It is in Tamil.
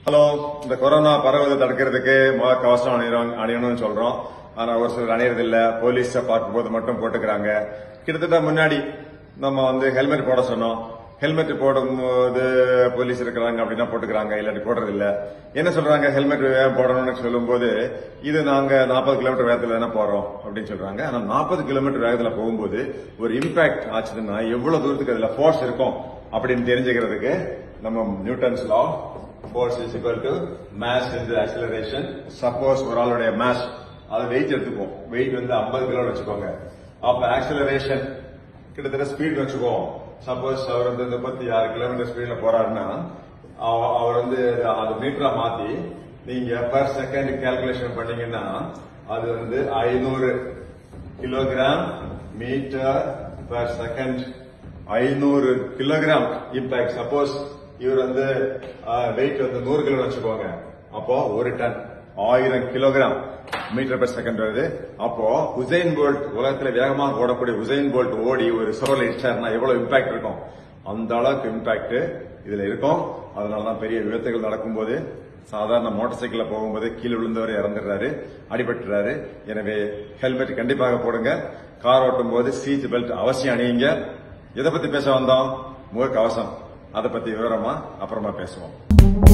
ஹலோ இந்த கொரோனா பரவுவதை தடுக்கிறதுக்கு முக கவசம் அணியணும் அணியணும்னு சொல்றோம் ஆனா ஒரு சிலர் அணியறது இல்ல போலீஸ பார்க்கும்போது மட்டும் போட்டுக்கிறாங்க கிட்டத்தட்ட முன்னாடி நம்ம வந்து ஹெல்மெட் போட சொன்னோம் ஹெல்மெட் போடும்போது போலீஸ் இருக்கிறாங்க அப்படின்னா போட்டுக்கிறாங்க இல்லாட்டி போடுறது இல்ல என்ன சொல்றாங்க ஹெல்மெட் போடணும்னு சொல்லும்போது இது நாங்க நாற்பது கிலோமீட்டர் வேகத்துல தானே போறோம் அப்படின்னு சொல்றாங்க ஆனா நாற்பது கிலோமீட்டர் வேகத்துல போகும்போது ஒரு இம்பாக்ட் ஆச்சுன்னா எவ்வளவு தூரத்துக்கு அதுல ஃபோர்ஸ் இருக்கும் அப்படின்னு தெரிஞ்சுக்கிறதுக்கு நம்ம Newton's law force is equal to mass into acceleration suppose ஒரு ஆளுடைய மாஸ் அது வெயிட் எடுத்துப்போம் வெயிட் வந்து 50 கிலோ வச்சுக்கோங்க அப்ப ஆக்சலரேஷன் கிட்டத்தட்ட ஸ்பீட் வச்சுக்குவோம் சப்போஸ் அவர் வந்து முப்பத்தி ஆறு கிலோமீட்டர் ஸ்பீட்ல போறாருன்னா அவ- அவர் வந்து அது மீட்டரா மாத்தி நீங்க பர் செகண்ட் கால்குலேஷன் பண்ணீங்கன்னா அது வந்து ஐநூறு கிலோகிராம் மீட்டர் பர் செகண்ட் ஐநூறு கிலோகிராம் இம்பாக்ட் சப்போஸ் இவர் வந்து வெயிட் வந்து நூறு கிலோ வச்சுக்கோங்க அப்போ ஒரு டன் ஆயிரம் கிலோகிராம் மீட்டர் பெர் செகண்ட் வருது அப்போ உசைன் போல்ட் உலகத்துல வேகமாக ஓடக்கூடிய உசைன் போல்ட் ஓடி ஒரு சோலை இடிச்சாருன்னா எவ்வளவு இம்பாக்ட் இருக்கும் அந்த அளவுக்கு இம்பாக்ட் இதுல இருக்கும் அதனாலதான் பெரிய விபத்துகள் நடக்கும்போது சாதாரண மோட்டார் சைக்கிள்ல போகும்போது கீழே விழுந்தவர் இறந்துடுறாரு அடிபட்டுறாரு எனவே ஹெல்மெட் கண்டிப்பாக போடுங்க கார் ஓட்டும் போது சீட் பெல்ட் அவசியம் அணியுங்க எதை பத்தி பேச வந்தோம் முக கவசம் அதை பத்தி விவரமா அப்புறமா பேசுவோம்